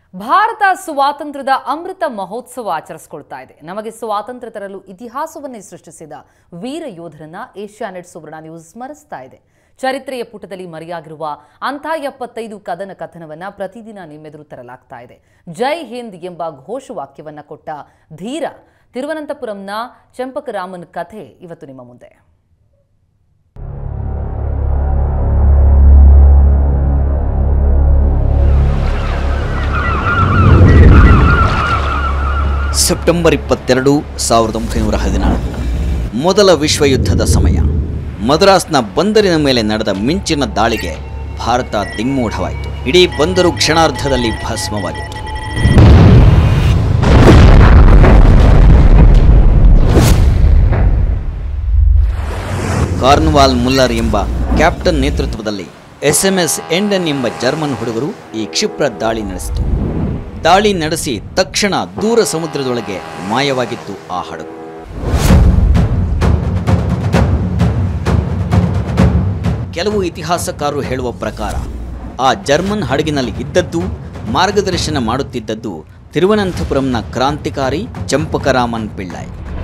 ಭಾರತ ಸ್ವಾತಂತ್ರ್ಯದ ಅಮೃತ ಮಹೋತ್ಸವ ಆಚರಿಸಿಕೊಳ್ತಾ ಇದೆ ನಮಗೆ ಸ್ವಾತಂತ್ರ್ಯ ತರಲು ಇತಿಹಾಸವನ್ನೇ ಸೃಷ್ಟಿಸಿದ ವೀರ ಯೋಧರನ್ನ ಏಷ್ಯಾನೆಟ್ ಸುವರ್ಣ ನ್ಯೂಸ್ ಸ್ಮರಿಸ್ತಾ ಇದೆ ಚರಿತ್ರೆಯ ಪುಟದಲ್ಲಿ ಮರೆಯಾಗಿರುವ ಅಂಥ ಎಪ್ಪತ್ತೈದು ಕದನ ಕಥನವನ್ನ ಪ್ರತಿದಿನ ನಿಮ್ಮೆದುರು ತರಲಾಗ್ತಾ ಇದೆ ಜೈ ಹಿಂದ್ ಎಂಬ ಘೋಷವಾಕ್ಯವನ್ನ ಕೊಟ್ಟ ಧೀರ ತಿರುವನಂತಪುರಂನ ಚಂಪಕರಾಮನ್ ಕಥೆ ಇವತ್ತು ನಿಮ್ಮ ಮುಂದೆ ಸೆಪ್ಟೆಂಬರ್ ಇಪ್ಪತ್ತೆರಡು ಸಾವಿರದ ಒಂಬೈನೂರ ಹದಿನಾಲ್ಕು ಮೊದಲ ವಿಶ್ವಯುದ್ಧದ ಸಮಯ ಮದ್ರಾಸ್ನ ಬಂದರಿನ ಮೇಲೆ ನಡೆದ ಮಿಂಚಿನ ದಾಳಿಗೆ ಭಾರತ ದಿಗ್ಮೂಢವಾಯಿತು ಇಡೀ ಬಂದರು ಕ್ಷಣಾರ್ಧದಲ್ಲಿ ಭಸ್ಮವಾಗಿತ್ತು ಕಾರ್ನ್ವಾಲ್ ಮುಲ್ಲರ್ ಎಂಬ ಕ್ಯಾಪ್ಟನ್ ನೇತೃತ್ವದಲ್ಲಿ ಎಸ್ ಎಂ ಎಸ್ ಎಂಡನ್ ಎಂಬ ಜರ್ಮನ್ ಹುಡುಗರು ಈ ಕ್ಷಿಪ್ರ ದಾಳಿ ನಡೆಸಿತು ದಾಳಿ ನಡೆಸಿ ತಕ್ಷಣ ದೂರ ಸಮುದ್ರದೊಳಗೆ ಮಾಯವಾಗಿತ್ತು ಆ ಹಡಗು ಕೆಲವು ಇತಿಹಾಸಕಾರರು ಹೇಳುವ ಪ್ರಕಾರ ಆ ಜರ್ಮನ್ ಹಡಗಿನಲ್ಲಿ ಇದ್ದದ್ದು ಮಾರ್ಗದರ್ಶನ ಮಾಡುತ್ತಿದ್ದದ್ದು ತಿರುವನಂತಪುರಂನ ಕ್ರಾಂತಿಕಾರಿ ಚಂಪಕರಾಮನ್ ಪಿಳ್ಳೈ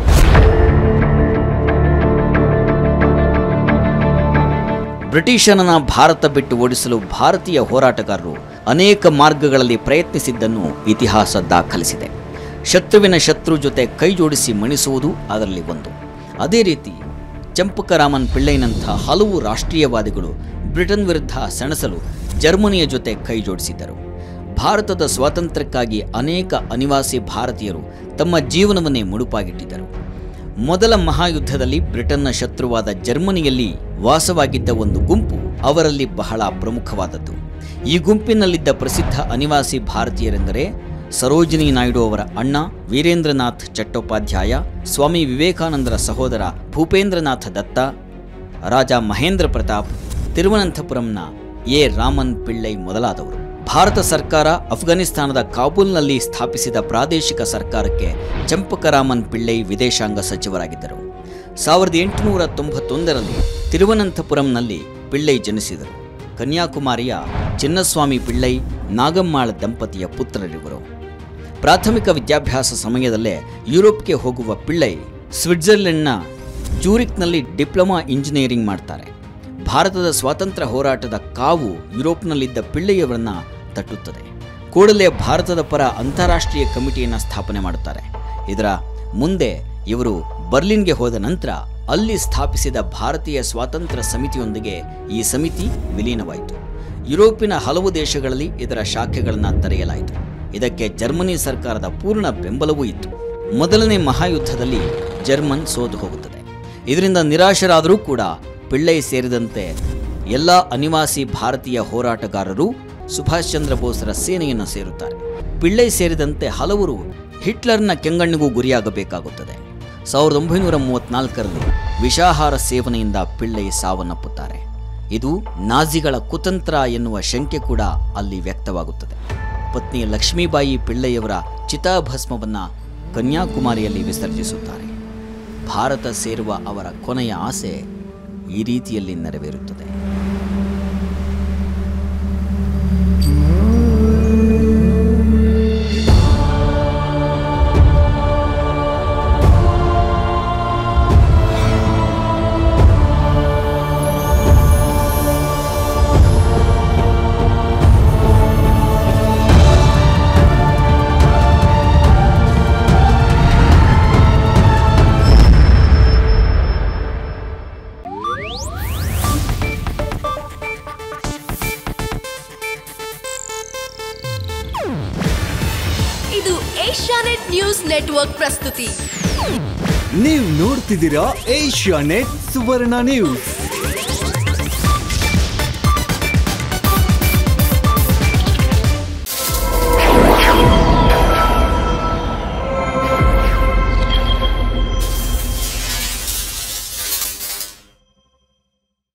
ಬ್ರಿಟಿಷರನ್ನ ಭಾರತ ಬಿಟ್ಟು ಓಡಿಸಲು ಭಾರತೀಯ ಹೋರಾಟಗಾರರು ಅನೇಕ ಮಾರ್ಗಗಳಲ್ಲಿ ಪ್ರಯತ್ನಿಸಿದ್ದನ್ನು ಇತಿಹಾಸ ದಾಖಲಿಸಿದೆ ಶತ್ರುವಿನ ಶತ್ರು ಜೊತೆ ಕೈ ಜೋಡಿಸಿ ಮಣಿಸುವುದು ಅದರಲ್ಲಿ ಒಂದು ಅದೇ ರೀತಿ ಚಂಪಕರಾಮನ್ ಪಿಳ್ಳೈನಂಥ ಹಲವು ರಾಷ್ಟ್ರೀಯವಾದಿಗಳು ಬ್ರಿಟನ್ ವಿರುದ್ಧ ಸೆಣಸಲು ಜರ್ಮನಿಯ ಜೊತೆ ಕೈ ಜೋಡಿಸಿದ್ದರು ಭಾರತದ ಸ್ವಾತಂತ್ರ್ಯಕ್ಕಾಗಿ ಅನೇಕ ಅನಿವಾಸಿ ಭಾರತೀಯರು ತಮ್ಮ ಜೀವನವನ್ನೇ ಮುಡುಪಾಗಿಟ್ಟಿದ್ದರು ಮೊದಲ ಮಹಾಯುದ್ಧದಲ್ಲಿ ಬ್ರಿಟನ್ನ ಶತ್ರುವಾದ ಜರ್ಮನಿಯಲ್ಲಿ ವಾಸವಾಗಿದ್ದ ಒಂದು ಗುಂಪು ಅವರಲ್ಲಿ ಬಹಳ ಪ್ರಮುಖವಾದದ್ದು ಈ ಗುಂಪಿನಲ್ಲಿದ್ದ ಪ್ರಸಿದ್ಧ ಅನಿವಾಸಿ ಭಾರತೀಯರೆಂದರೆ ಸರೋಜಿನಿ ನಾಯ್ಡು ಅವರ ಅಣ್ಣ ವೀರೇಂದ್ರನಾಥ್ ಚಟ್ಟೋಪಾಧ್ಯಾಯ ಸ್ವಾಮಿ ವಿವೇಕಾನಂದರ ಸಹೋದರ ಭೂಪೇಂದ್ರನಾಥ ದತ್ತ ರಾಜ ಮಹೇಂದ್ರ ಪ್ರತಾಪ್ ತಿರುವನಂತಪುರಂನ ಎ ರಾಮನ್ ಪಿಳ್ಳೈ ಮೊದಲಾದವರು ಭಾರತ ಸರ್ಕಾರ ಅಫ್ಘಾನಿಸ್ತಾನದ ಕಾಬೂಲ್ನಲ್ಲಿ ಸ್ಥಾಪಿಸಿದ ಪ್ರಾದೇಶಿಕ ಸರ್ಕಾರಕ್ಕೆ ಚಂಪಕರಾಮನ್ ಪಿಳ್ಳೈ ವಿದೇಶಾಂಗ ಸಚಿವರಾಗಿದ್ದರು ಸಾವಿರದ ಎಂಟುನೂರ ತೊಂಬತ್ತೊಂದರಲ್ಲಿ ತಿರುವನಂತಪುರಂನಲ್ಲಿ ಪಿಳ್ಳೈ ಜನಿಸಿದರು ಕನ್ಯಾಕುಮಾರಿಯ ಚಿನ್ನಸ್ವಾಮಿ ಪಿಳ್ಳೈ ನಾಗಮ್ಮಾಳ ದಂಪತಿಯ ಪುತ್ರರಿವರು ಪ್ರಾಥಮಿಕ ವಿದ್ಯಾಭ್ಯಾಸ ಸಮಯದಲ್ಲೇ ಯುರೋಪ್ಗೆ ಹೋಗುವ ಪಿಳ್ಳೈ ಸ್ವಿಟ್ಜರ್ಲೆಂಡ್ನ ಜೂರಿಕ್ನಲ್ಲಿ ಡಿಪ್ಲೊಮಾ ಇಂಜಿನಿಯರಿಂಗ್ ಮಾಡ್ತಾರೆ ಭಾರತದ ಸ್ವಾತಂತ್ರ್ಯ ಹೋರಾಟದ ಕಾವು ಯುರೋಪ್ನಲ್ಲಿದ್ದ ಪಿಳ್ಳೆಯವರನ್ನ ತಟ್ಟುತ್ತದೆ ಕೂಡಲೇ ಭಾರತದ ಪರ ಅಂತಾರಾಷ್ಟ್ರೀಯ ಕಮಿಟಿಯನ್ನು ಸ್ಥಾಪನೆ ಮಾಡುತ್ತಾರೆ ಇದರ ಮುಂದೆ ಇವರು ಬರ್ಲಿನ್ಗೆ ಹೋದ ನಂತರ ಅಲ್ಲಿ ಸ್ಥಾಪಿಸಿದ ಭಾರತೀಯ ಸ್ವಾತಂತ್ರ್ಯ ಸಮಿತಿಯೊಂದಿಗೆ ಈ ಸಮಿತಿ ವಿಲೀನವಾಯಿತು ಯುರೋಪಿನ ಹಲವು ದೇಶಗಳಲ್ಲಿ ಇದರ ಶಾಖೆಗಳನ್ನು ತೆರೆಯಲಾಯಿತು ಇದಕ್ಕೆ ಜರ್ಮನಿ ಸರ್ಕಾರದ ಪೂರ್ಣ ಬೆಂಬಲವೂ ಇತ್ತು ಮೊದಲನೇ ಮಹಾಯುದ್ಧದಲ್ಲಿ ಜರ್ಮನ್ ಸೋತು ಹೋಗುತ್ತದೆ ಇದರಿಂದ ನಿರಾಶರಾದರೂ ಕೂಡ ಪಿಳ್ಳೈ ಸೇರಿದಂತೆ ಎಲ್ಲ ಅನಿವಾಸಿ ಭಾರತೀಯ ಹೋರಾಟಗಾರರು ಸುಭಾಷ್ ಚಂದ್ರ ಬೋಸ್ರ ಸೇನೆಯನ್ನು ಸೇರುತ್ತಾರೆ ಪಿಳ್ಳೈ ಸೇರಿದಂತೆ ಹಲವರು ಹಿಟ್ಲರ್ನ ಕೆಂಗಣ್ಣಿಗೂ ಗುರಿಯಾಗಬೇಕಾಗುತ್ತದೆ ಸಾವಿರದ ಒಂಬೈನೂರ ಮೂವತ್ನಾಲ್ಕರಲ್ಲಿ ವಿಷಾಹಾರ ಸೇವನೆಯಿಂದ ಪಿಳ್ಳೈ ಸಾವನ್ನಪ್ಪುತ್ತಾರೆ ಇದು ನಾಜಿಗಳ ಕುತಂತ್ರ ಎನ್ನುವ ಶಂಕೆ ಕೂಡ ಅಲ್ಲಿ ವ್ಯಕ್ತವಾಗುತ್ತದೆ ಪತ್ನಿ ಲಕ್ಷ್ಮೀಬಾಯಿ ಪಿಳ್ಳೈಯವರ ಚಿತಾಭಸ್ಮವನ್ನು ಕನ್ಯಾಕುಮಾರಿಯಲ್ಲಿ ವಿಸರ್ಜಿಸುತ್ತಾರೆ ಭಾರತ ಸೇರುವ ಅವರ ಕೊನೆಯ ಆಸೆ ಈ ರೀತಿಯಲ್ಲಿ ನೆರವೇರುತ್ತದೆ ಇದು ಏಷ್ಯಾನೆಟ್ ನ್ಯೂಸ್ ನೆಟ್ವರ್ಕ್ ಪ್ರಸ್ತುತಿ ನೀವು ನೋಡ್ತಿದ್ದೀರಾ ಏಷ್ಯಾ ನೆಟ್ ಸುವರ್ಣ ನ್ಯೂಸ್